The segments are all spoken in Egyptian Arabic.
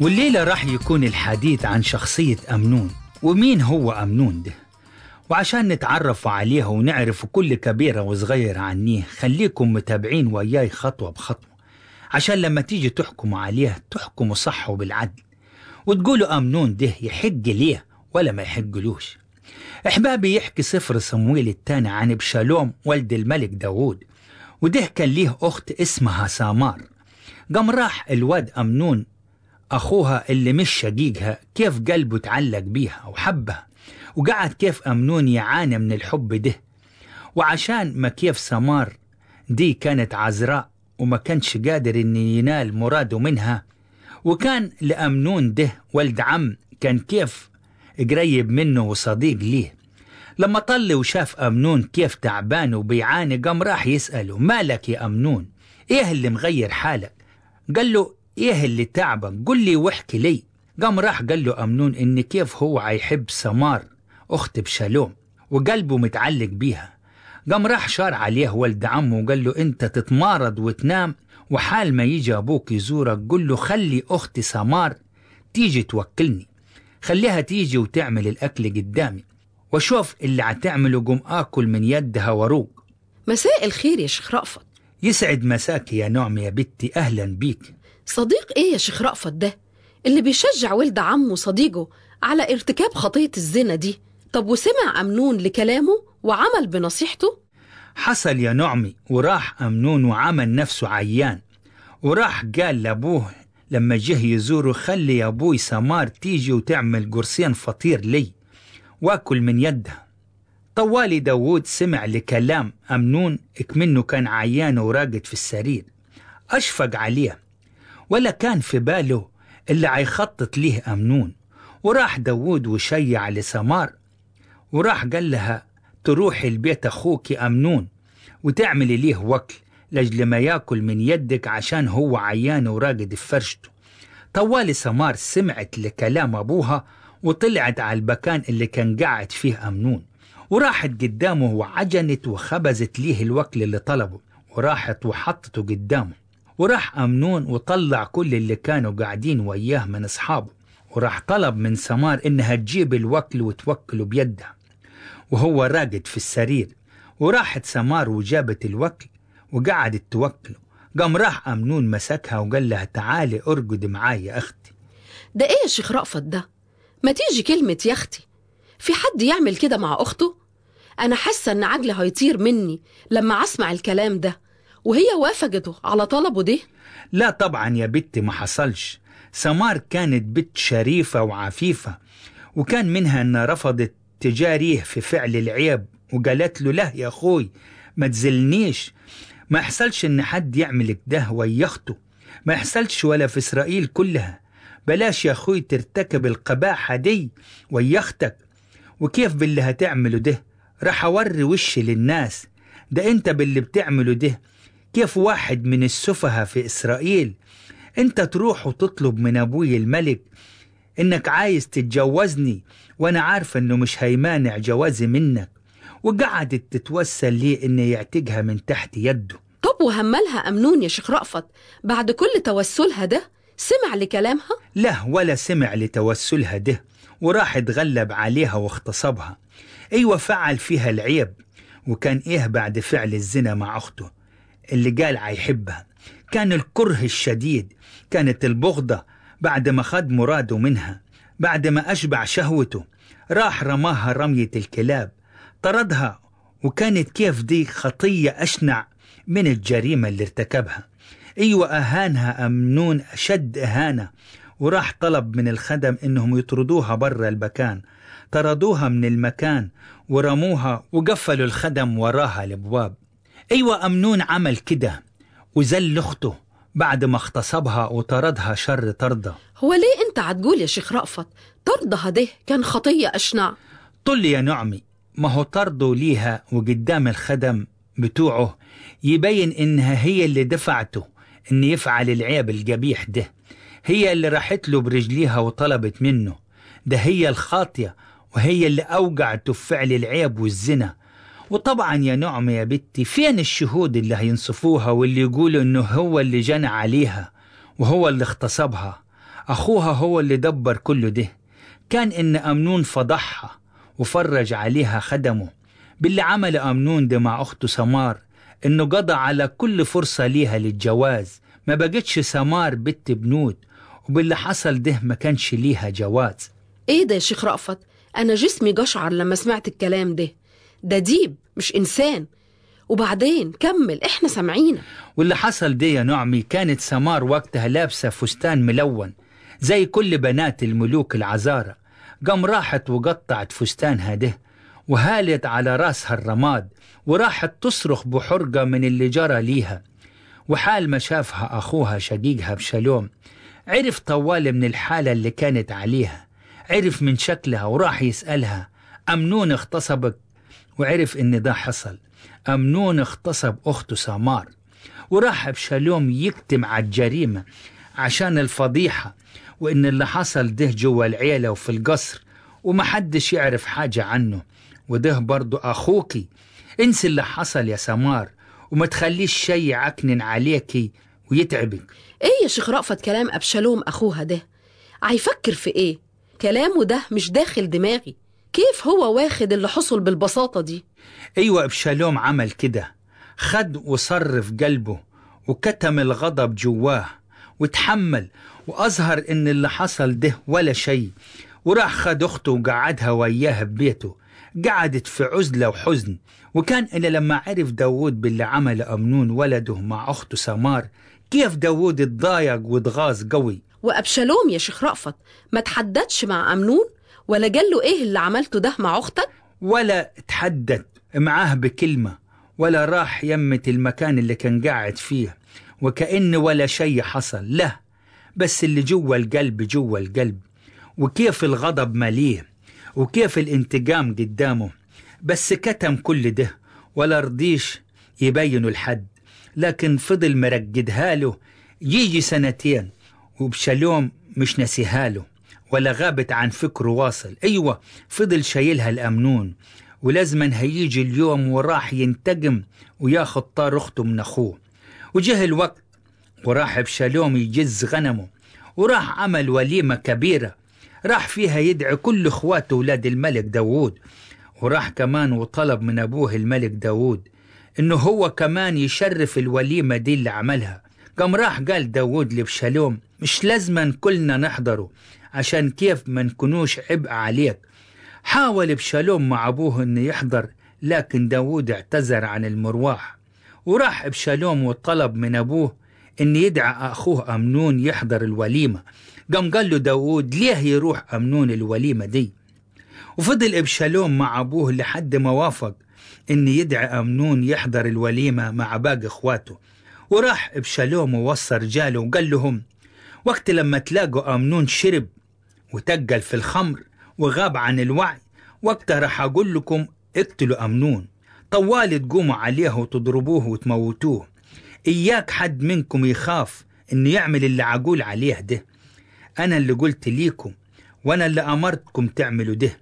والليلة راح يكون الحديث عن شخصية أمنون ومين هو أمنون ده وعشان نتعرف عليه ونعرف كل كبيرة وصغيرة عنيه خليكم متابعين وياي خطوة بخطوة عشان لما تيجي تحكموا عليه تحكموا صح وبالعدل وتقولوا أمنون ده يحق ليه ولا ما يحقلوش إحبابي يحكي سفر صمويل الثاني عن بشالوم ولد الملك داوود وده كان ليه أخت اسمها سامار قام راح الواد أمنون أخوها اللي مش شقيقها كيف قلبه تعلق بيها وحبها وقعد كيف أمنون يعاني من الحب ده وعشان ما كيف سمار دي كانت عذراء وما كانش قادر إن ينال مراده منها وكان لأمنون ده ولد عم كان كيف قريب منه وصديق ليه لما طل وشاف أمنون كيف تعبان وبيعاني قام راح يسأله مالك يا أمنون إيه اللي مغير حالك قال له إيه اللي تعبك قل لي واحكي لي قام راح قال له أمنون إن كيف هو عيحب سمار أخت بشالوم وقلبه متعلق بيها قام راح شار عليه ولد عمه وقال له أنت تتمارض وتنام وحال ما يجي أبوك يزورك قل له خلي أختي سمار تيجي توكلني خليها تيجي وتعمل الأكل قدامي وشوف اللي عتعمله قم آكل من يدها وروق مساء الخير يا شيخ رأفت يسعد مساك يا نعم يا بنتي أهلا بيك صديق ايه يا شيخ رأفت ده اللي بيشجع ولد عمه صديقه على ارتكاب خطية الزنا دي طب وسمع أمنون لكلامه وعمل بنصيحته حصل يا نعمي وراح أمنون وعمل نفسه عيان وراح قال لأبوه لما جه يزوره خلي يا أبوي سمار تيجي وتعمل قرصين فطير لي واكل من يدها طوالي داوود سمع لكلام أمنون اكمنه كان عيان وراقد في السرير أشفق عليه ولا كان في باله اللي عيخطط ليه أمنون وراح داوود وشيع لسمار وراح قال لها تروحي البيت أخوك أمنون وتعملي ليه وكل لجل ما ياكل من يدك عشان هو عيان وراقد في فرشته طوالي سمار سمعت لكلام أبوها وطلعت على المكان اللي كان قاعد فيه أمنون وراحت قدامه وعجنت وخبزت ليه الوكل اللي طلبه وراحت وحطته قدامه وراح أمنون وطلع كل اللي كانوا قاعدين وياه من أصحابه وراح طلب من سمار إنها تجيب الوكل وتوكله بيدها وهو راقد في السرير وراحت سمار وجابت الوكل وقعدت توكله قام راح أمنون مسكها وقال لها تعالي ارقد معاي يا أختي ده ايه يا شيخ رأفت ده ما تيجي كلمة يا اختي في حد يعمل كده مع أخته أنا حاسة إن عجلي هيطير مني لما أسمع الكلام ده وهي وافقته على طلبه ده لا طبعا يا بنتي ما حصلش سمار كانت بنت شريفة وعفيفة وكان منها أنها رفضت تجاريه في فعل العيب وقالت له له يا أخوي ما تزلنيش ما يحصلش إن حد يعمل كده ويخته ما يحصلش ولا في إسرائيل كلها بلاش يا أخوي ترتكب القباحة دي ويختك وكيف باللي هتعمله ده راح أوري وشي للناس ده أنت باللي بتعمله ده كيف واحد من السفهاء في إسرائيل أنت تروح وتطلب من أبوي الملك إنك عايز تتجوزني وأنا عارفة إنه مش هيمانع جوازي منك وقعدت تتوسل ليه إنه يعتقها من تحت يده طب وهملها أمنون يا شيخ رأفت بعد كل توسلها ده سمع لكلامها لا ولا سمع لتوسلها ده وراح اتغلب عليها واغتصبها أيوة فعل فيها العيب وكان إيه بعد فعل الزنا مع أخته اللي قال عيحبها كان الكره الشديد كانت البغضة بعد ما خد مراده منها بعد ما أشبع شهوته راح رماها رمية الكلاب طردها وكانت كيف دي خطية أشنع من الجريمة اللي ارتكبها أيوة أهانها أمنون أشد إهانة وراح طلب من الخدم إنهم يطردوها برا المكان طردوها من المكان ورموها وقفلوا الخدم وراها الابواب ايوه امنون عمل كده وزل اخته بعد ما اغتصبها وطردها شر طرده هو ليه أنت هتقول يا شيخ رأفت طردها ده كان خطية أشنع طل يا نعمي ما هو طرده ليها وقدام الخدم بتوعه يبين انها هي اللي دفعته ان يفعل العيب القبيح ده هي اللي راحت له برجليها وطلبت منه ده هي الخاطية وهي اللي أوقعته في فعل العيب والزنا وطبعا يا نعم يا بنتي فين الشهود اللي هينصفوها واللي يقولوا انه هو اللي جنى عليها وهو اللي اغتصبها أخوها هو اللي دبر كل ده كان إن أمنون فضحها وفرج عليها خدمه باللي عمل أمنون ده مع أخته سمار إنه قضى على كل فرصة ليها للجواز ما بقتش سمار بنت بنود وباللي حصل ده ما كانش ليها جواز ايه ده يا شيخ رأفت انا جسمي جشعر لما سمعت الكلام ده ده ديب مش انسان وبعدين كمل احنا سامعينك واللي حصل دي يا نعمي كانت سمار وقتها لابسة فستان ملون زي كل بنات الملوك العذارى قام راحت وقطعت فستانها ده وهالت على راسها الرماد وراحت تصرخ بحرقة من اللي جرى ليها وحال ما شافها أخوها شقيقها بشالوم عرف طوال من الحالة اللي كانت عليها عرف من شكلها وراح يسألها أمنون اغتصبك وعرف إن ده حصل أمنون اغتصب أخته سمار وراح بشالوم يكتم على الجريمة عشان الفضيحة وإن اللي حصل ده جوا العيلة وفي القصر ومحدش يعرف حاجة عنه وده برضو أخوكي انسي اللي حصل يا سمار وما تخليش شي يعكنن عليكي ويتعبك ايه يا شيخ رأفت كلام أبشالوم أخوها ده هيفكر في ايه كلامه ده مش داخل دماغي كيف هو واخد اللي حصل بالبساطة دي أيوة أبشالوم عمل كده خد وصرف قلبه وكتم الغضب جواه وتحمل وأظهر إن اللي حصل ده ولا شيء وراح خد أخته وقعدها وياها ببيته قعدت في عزلة وحزن وكان إلا لما عرف داود باللي عمل أمنون ولده مع أخته سمار كيف داود اتضايق واتغاظ قوي وأبشالوم يا شيخ رأفت ما تحددش مع أمنون ولا قال له ايه اللي عملته ده مع أختك ولا تحدث معاه بكلمة ولا راح يمة المكان اللي كان قاعد فيه وكأن ولا شيء حصل لا بس اللي جوا القلب جوا القلب وكيف الغضب ماليه وكيف الانتقام قدامه بس كتم كل ده ولا رضيش يبينه لحد لكن فضل مرقدها له يجي سنتين وبشالوم مش نسيها له ولا غابت عن فكره واصل أيوة فضل شايلها الأمنون ولازما هيجي اليوم وراح ينتقم وياخد طار أخته من أخوه وجه الوقت وراح بشالوم يجز غنمه وراح عمل وليمة كبيرة راح فيها يدعي كل اخواته ولاد الملك داوود وراح كمان وطلب من أبوه الملك داوود إنه هو كمان يشرف الوليمة دي اللي عملها قام راح قال داوود لبشالوم مش لازما كلنا نحضره عشان كيف ما نكونوش عبء عليك حاول بشالوم مع أبوه إنه يحضر لكن داوود اعتذر عن المرواح وراح بشالوم وطلب من أبوه إن يدعى أخوه أمنون يحضر الوليمة قام قال له داوود ليه يروح أمنون الوليمة دي وفضل إبشالوم مع أبوه لحد ما وافق إن يدعي أمنون يحضر الوليمة مع باقي إخواته وراح إبشالوم ووصى رجاله وقال لهم وقت لما تلاقوا أمنون شرب وتقل في الخمر وغاب عن الوعي وقتها راح أقول لكم اقتلوا أمنون طوال تقوموا عليه وتضربوه وتموتوه إياك حد منكم يخاف إنه يعمل اللي عقول عليه ده أنا اللي قلت ليكم وأنا اللي أمرتكم تعملوا ده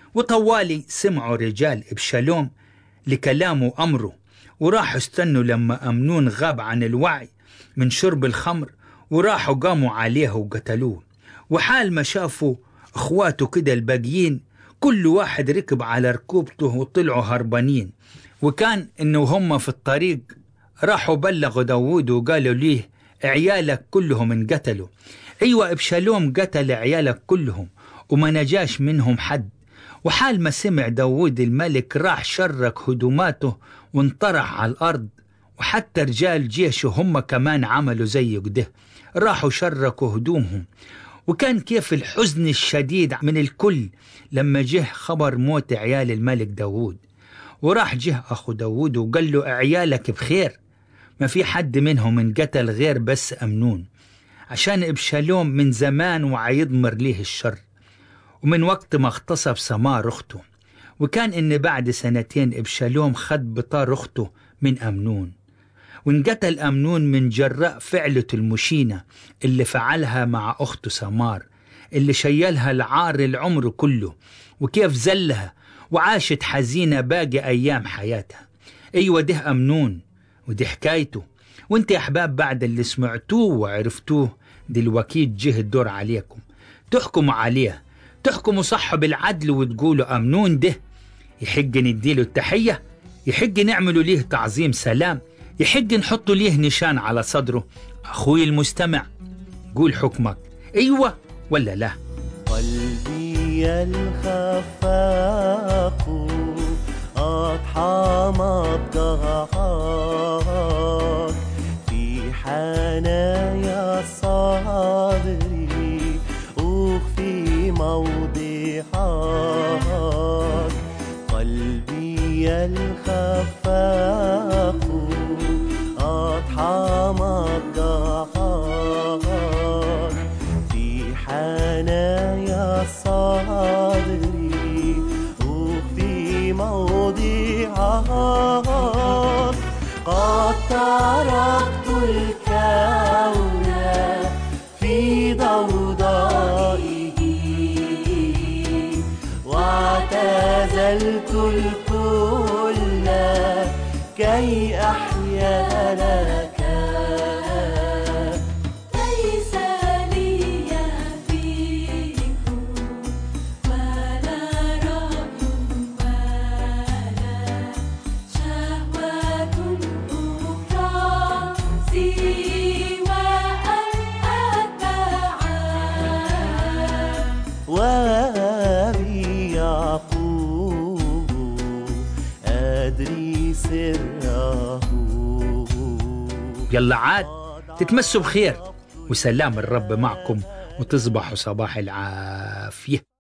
وطوالي سمعوا رجال إبشالوم لكلامه وأمره وراحوا استنوا لما أمنون غاب عن الوعي من شرب الخمر وراحوا قاموا عليه وقتلوه وحال ما شافوا اخواته كده الباقيين كل واحد ركب على ركوبته وطلعوا هربانين وكان انه هم في الطريق راحوا بلغوا داوود وقالوا ليه عيالك كلهم انقتلوا ايوه ابشالوم قتل عيالك كلهم وما نجاش منهم حد وحال ما سمع داوود الملك راح شرك هدوماته وانطرح على الارض وحتى رجال جيشه هم كمان عملوا زي كده راحوا شركوا هدومهم وكان كيف الحزن الشديد من الكل لما جه خبر موت عيال الملك داوود وراح جه أخو داوود وقال له عيالك بخير ما في حد منهم انقتل غير بس أمنون عشان إبشالوم من زمان وعيضمر ليه الشر ومن وقت ما اغتصب سمار أخته وكان إن بعد سنتين إبشالوم خد بطار أخته من أمنون وانقتل أمنون من جراء فعلة المشينة اللي فعلها مع أخته سمار اللي شيلها العار العمر كله وكيف زلها وعاشت حزينة باقي أيام حياتها أيوة ده أمنون ودي حكايته وانت يا أحباب بعد اللي سمعتوه وعرفتوه دلوقتي جه الدور عليكم تحكموا عليه تحكموا صح بالعدل وتقولوا أمنون ده يحق نديله التحية يحق نعملوا ليه تعظيم سلام يحق نحطوا ليه نشان على صدره أخوي المستمع قول حكمك أيوة ولا لا قلبي الخفاق أضحى مضجعك في حنايا صدري أخفي موضعك قلبي الخفاق أضحى مضجعك في حنايا صدري وفي موضعك قد تركت الكون في ضوضائه واعتزلت الكل كي أحيا لك ليس لي فيكم ولا رأي ولا شهوة أخرى سوى أن أتبعك وأبي يعقوب أدري سره يلا عاد تتمسوا بخير وسلام الرب معكم وتصبحوا صباح العافيه